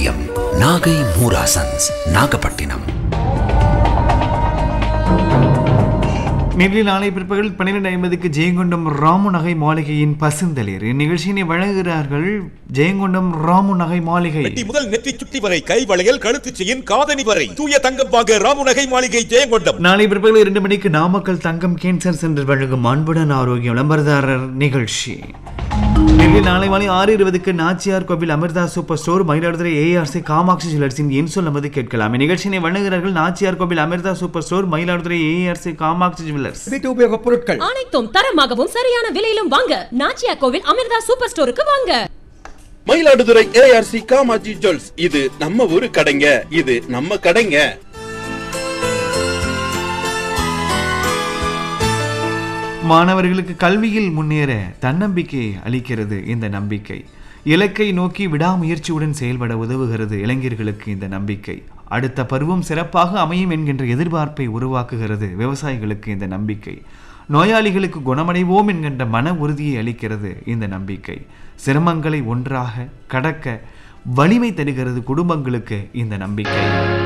பாரம்பரியம் நாகை மூராசன்ஸ் நாகப்பட்டினம் நேரில் நாளை பிற்பகல் பன்னிரெண்டு ஐம்பதுக்கு ஜெயங்கொண்டம் ராமு நகை மாளிகையின் பசுந்தளிர் இந்நிகழ்ச்சியினை வழங்குகிறார்கள் ஜெயங்கொண்டம் ராமு நகை மாளிகை வெட்டி முதல் நெற்றி சுட்டி வரை கை வளையல் கழுத்து செயின் காதணி வரை தூய தங்கம் வாங்க ராமுநகை மாளிகை ஜெயங்கொண்டம் நாளை பிற்பகல் இரண்டு மணிக்கு நாமக்கல் தங்கம் கேன்சர் சென்டர் வழங்கும் அன்புடன் ஆரோக்கியம் விளம்பரதாரர் நிகழ்ச்சி டெல்லியில் நாளை மாலை ஆறு இருபதுக்கு Nachiyar Koil Amirtha super store Mayiladuthurai ARC Kamatchi ஜுவல்லர்ஸின் என் சொல் நமது கேட்கலாம் இந்நிகழ்ச்சியினை வழங்குகிறார்கள் Nachiyar Koil Amirtha super store Mayiladuthurai ARC Kamatchi jewellers வீட்டு உபயோகப் பொருட்கள் அனைத்தும் தரமாகவும் சரியான விலையிலும் வாங்க நாச்சியா கோவில் அமிர்தா சூப்பர் ஸ்டோருக்கு வாங்க மயிலாடுதுறை ஏஆர்சி காமாஜி ஜுவல்ஸ் இது நம்ம ஊரு கடைங்க இது நம்ம கடைங்க மாணவர்களுக்கு கல்வியில் முன்னேற தன்னம்பிக்கை அளிக்கிறது இந்த நம்பிக்கை இலக்கை நோக்கி விடாமுயற்சியுடன் செயல்பட உதவுகிறது இளைஞர்களுக்கு இந்த நம்பிக்கை அடுத்த பருவம் சிறப்பாக அமையும் என்கின்ற எதிர்பார்ப்பை உருவாக்குகிறது விவசாயிகளுக்கு இந்த நம்பிக்கை நோயாளிகளுக்கு குணமடைவோம் என்கின்ற மன உறுதியை அளிக்கிறது இந்த நம்பிக்கை சிரமங்களை ஒன்றாக கடக்க வலிமை தருகிறது குடும்பங்களுக்கு இந்த நம்பிக்கை